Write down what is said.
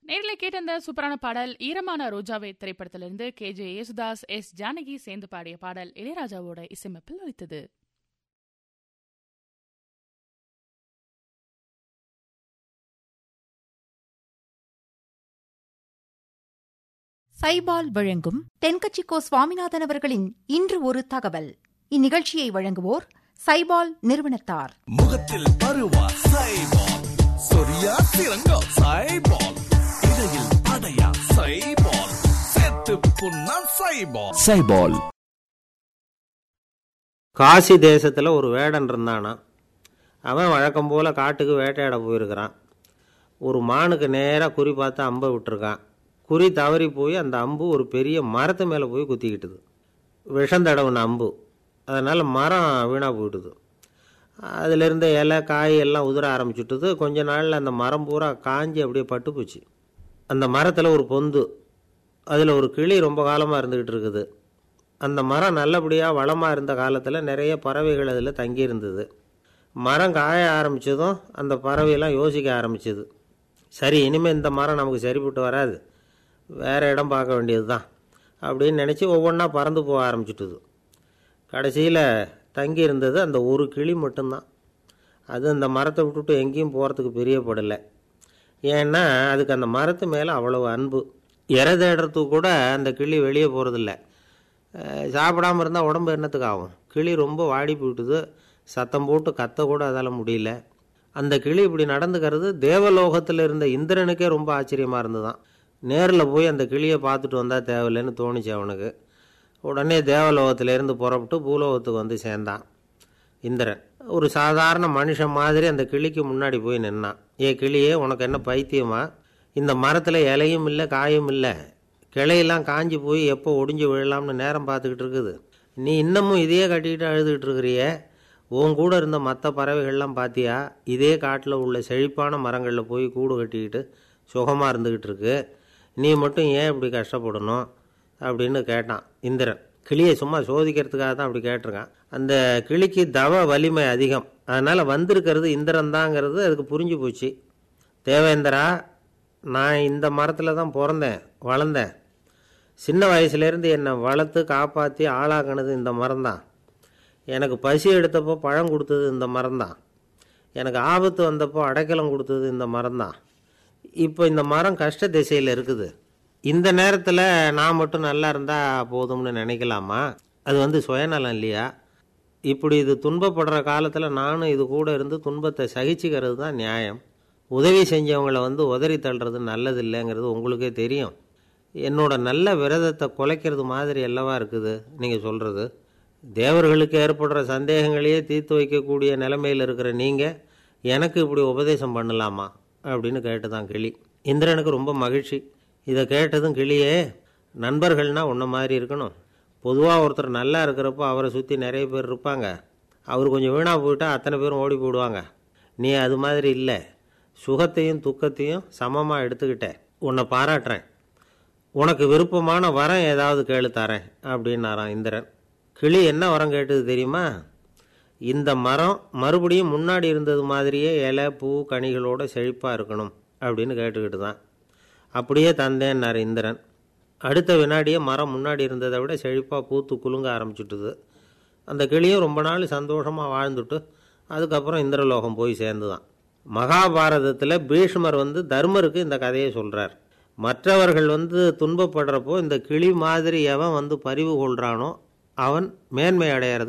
நேர்ல கேட்ட அந்த சூப்பரான பாடல் ஈரமான ரோஜாவே திரைப்படத்திலிருந்து K J Yesudas S Janaki சேர்ந்து பாடிய பாடல் இளையராஜாவோட இசையமைப்பில் ஒலித்தது சைபால் வழங்கும் தென்கட்சிக்கோ சுவாமிநாதன் அவர்களின் இன்று ஒரு தகவல் இந்நிகழ்ச்சியை வழங்குவோர் சைபால் நிறுவனத்தார் முகத்தில் பருவா சைபால் சொரியா சிறங்கா சைபால் இடையில் அடையா சைபால் செத்து புண்ணா சைபால் சைபால் காசி தேசத்தில் ஒரு வேடன் இருந்தானா அவன் வழக்கம் போல் காட்டுக்கு வேட்டையாட போயிருக்கிறான் ஒரு மானுக்கு நேராக குறி பார்த்து அம்பை விட்டுருக்கான் குறி தவறி போய் அந்த அம்பு ஒரு பெரிய மரத்து மேலே போய் குத்திக்கிட்டுது விஷம் தடவுன அம்பு அதனால் மரம் வீணாக போயிட்டுது அதில் இருந்த இலை காய் எல்லாம் உதிர ஆரம்பிச்சுட்டுது கொஞ்ச நாளில் அந்த மரம் பூரா காஞ்சி அப்படியே பட்டு போச்சு அந்த மரத்தில் ஒரு பொந்து அதில் ஒரு கிளி ரொம்ப காலமாக இருந்துக்கிட்டு இருக்குது அந்த மரம் நல்லபடியாக வளமாக இருந்த காலத்தில் நிறைய பறவைகள் அதில் தங்கி இருந்தது மரம் காய ஆரம்பித்ததும் அந்த பறவையெல்லாம் யோசிக்க ஆரம்பிச்சது சரி இனிமேல் இந்த மரம் நமக்கு சரிப்பட்டு வராது வேறு இடம் பார்க்க வேண்டியது தான் அப்படின்னு நினச்சி ஒவ்வொன்றா பறந்து போக ஆரம்பிச்சிட்டுது கடைசியில் தங்கி இருந்தது அந்த ஒரு கிளி மட்டும்தான் அது அந்த மரத்தை விட்டுட்டு எங்கேயும் போகிறதுக்கு பிரியப்படலை ஏன்னா அதுக்கு அந்த மரத்து மேலே அவ்வளவு அன்பு இறை தேடுறதுக்கு கூட அந்த கிளி வெளியே போகிறதில்ல சாப்பிடாமல் இருந்தால் உடம்பு என்னத்துக்கு ஆகும் கிளி ரொம்ப வாடி போயிட்டுது சத்தம் போட்டு கத்த கூட அதால் முடியல அந்த கிளி இப்படி நடந்துக்கிறது தேவலோகத்தில் இருந்த இந்திரனுக்கே ரொம்ப ஆச்சரியமாக இருந்துதான் நேரில் போய் அந்த கிளியை பார்த்துட்டு வந்தால் தேவையில்லைன்னு தோணுச்சு அவனுக்கு உடனே தேவலோகத்திலேருந்து புறப்பட்டு பூலோகத்துக்கு வந்து சேர்ந்தான் இந்திரன் ஒரு சாதாரண மனுஷன் மாதிரி அந்த கிளிக்கு முன்னாடி போய் நின்னான் ஏ கிளியே உனக்கு என்ன பைத்தியமா இந்த மரத்தில் இலையும் இல்லை காயும் இல்லை கிளையெல்லாம் காஞ்சி போய் எப்போ ஒடிஞ்சு விழலாம்னு நேரம் பார்த்துக்கிட்டு இருக்குது நீ இன்னமும் இதையே கட்டிக்கிட்டு அழுதுகிட்டு இருக்கிறியே உன் கூட இருந்த மற்ற பறவைகள்லாம் பார்த்தியா இதே காட்டில் உள்ள செழிப்பான மரங்களில் போய் கூடு கட்டிக்கிட்டு சுகமாக இருந்துக்கிட்டு இருக்கு நீ மட்டும் ஏன் இப்படி கஷ்டப்படணும் அப்படின்னு கேட்டான் இந்திரன் கிளியை சும்மா சோதிக்கிறதுக்காக தான் அப்படி கேட்டிருக்கான் அந்த கிளிக்கு தவ வலிமை அதிகம் அதனால் வந்திருக்கிறது இந்திரன் தாங்கிறது அதுக்கு புரிஞ்சு போச்சு தேவேந்திரா நான் இந்த மரத்தில் தான் பிறந்தேன் வளர்ந்தேன் சின்ன வயசுலேருந்து என்னை வளர்த்து காப்பாற்றி ஆளாக்கினது இந்த மரம்தான் எனக்கு பசி எடுத்தப்போ பழம் கொடுத்தது இந்த மரம்தான் எனக்கு ஆபத்து வந்தப்போ அடைக்கலம் கொடுத்தது இந்த மரம்தான் இப்போ இந்த மரம் கஷ்ட திசையில் இருக்குது இந்த நேரத்தில் நான் மட்டும் நல்லா இருந்தால் போதும்னு நினைக்கலாமா அது வந்து சுயநலம் இல்லையா இப்படி இது துன்பப்படுற காலத்தில் நானும் இது கூட இருந்து துன்பத்தை சகிச்சுக்கிறது தான் நியாயம் உதவி செஞ்சவங்களை வந்து உதறி தள்ளுறது நல்லது இல்லைங்கிறது உங்களுக்கே தெரியும் என்னோட நல்ல விரதத்தை குலைக்கிறது மாதிரி அல்லவா இருக்குது நீங்கள் சொல்கிறது தேவர்களுக்கு ஏற்படுற சந்தேகங்களையே தீர்த்து வைக்கக்கூடிய நிலைமையில் இருக்கிற நீங்கள் எனக்கு இப்படி உபதேசம் பண்ணலாமா அப்படின்னு கேட்டு தான் கிளி இந்திரனுக்கு ரொம்ப மகிழ்ச்சி இதை கேட்டதும் கிளியே நண்பர்கள்னால் உன்ன மாதிரி இருக்கணும் பொதுவாக ஒருத்தர் நல்லா இருக்கிறப்போ அவரை சுற்றி நிறைய பேர் இருப்பாங்க அவர் கொஞ்சம் வீணாக போயிட்டா அத்தனை பேரும் ஓடி போயிடுவாங்க நீ அது மாதிரி இல்லை சுகத்தையும் துக்கத்தையும் சமமாக எடுத்துக்கிட்ட உன்னை பாராட்டுறேன் உனக்கு விருப்பமான வரம் ஏதாவது கேளு தரேன் அப்படின்னாரான் இந்திரன் கிளி என்ன வரம் கேட்டது தெரியுமா இந்த மரம் மறுபடியும் முன்னாடி இருந்தது மாதிரியே இலை பூ கனிகளோட செழிப்பாக இருக்கணும் அப்படின்னு கேட்டுக்கிட்டு தான் அப்படியே தந்தேன்னார் இந்திரன் அடுத்த வினாடியே மரம் முன்னாடி இருந்ததை விட செழிப்பாக பூத்து குலுங்க ஆரம்பிச்சுட்டுது அந்த கிளியும் ரொம்ப நாள் சந்தோஷமாக வாழ்ந்துட்டு அதுக்கப்புறம் இந்திரலோகம் போய் சேர்ந்து தான் மகாபாரதத்தில் பீஷ்மர் வந்து தர்மருக்கு இந்த கதையை சொல்கிறார் மற்றவர்கள் வந்து துன்பப்படுறப்போ இந்த கிளி மாதிரி எவன் வந்து பரிவு கொள்கிறானோ அவன் மேன்மை அடையிறது